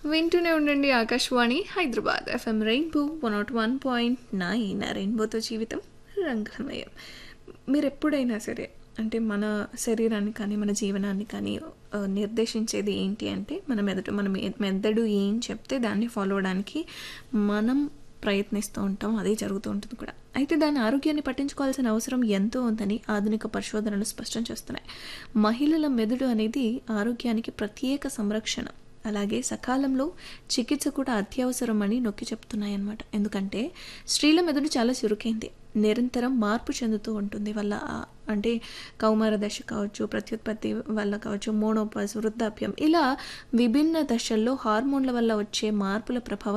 వింటూనే ఉండండి Akashvani Hyderabad FM rainbow one nought one point nine రెయిన్బోతో జీవితం రంగమయం మీరు ఎప్పుడైనా సరే అంటే మన శరీరాన్ని కానీ మన జీవనాన్ని కానీ ఆ, నిర్దేశించేది ఏంటి అంటే మన మెదడు మన మె- మెదడు ఏం చెప్తే దాన్ని ఫాలో అవడానికి మనం ప్రయత్నిస్తూ ఉంటాం అదే జరుగుతూ ఉంటుంది కూడా అయితే దాని ఆరోగ్యాన్ని పట్టించుకోవాల్సిన అవసరం ఎంతో ఉందని ఆధునిక పరిశోధనలు స్పష్టం చేస్తున్నాయి మహిళల మెదడు అనేది ఆరోగ్యానికి ప్రత్యేక సంరక్షణ అలాగే సకాలంలో చికిత్స కూడా అత్యవసరం అని నొక్కి చెప్తున్నాయి అన్నమాట ఎందుకంటే స్త్రీల మెదడు చాలా చురుకైంది నిరంతరం మార్పు చెందుతూ ఉంటుంది వల్ల ఆ- అంటే కౌమార దశ కావచ్చు ప్రత్యుత్పత్తి వల్ల కావచ్చు మోనోపాస్ వృద్ధాప్యం ఇలా విభిన్న దశల్లో హార్మోన్ల వల్ల వచ్చే మార్పుల ప్రభావం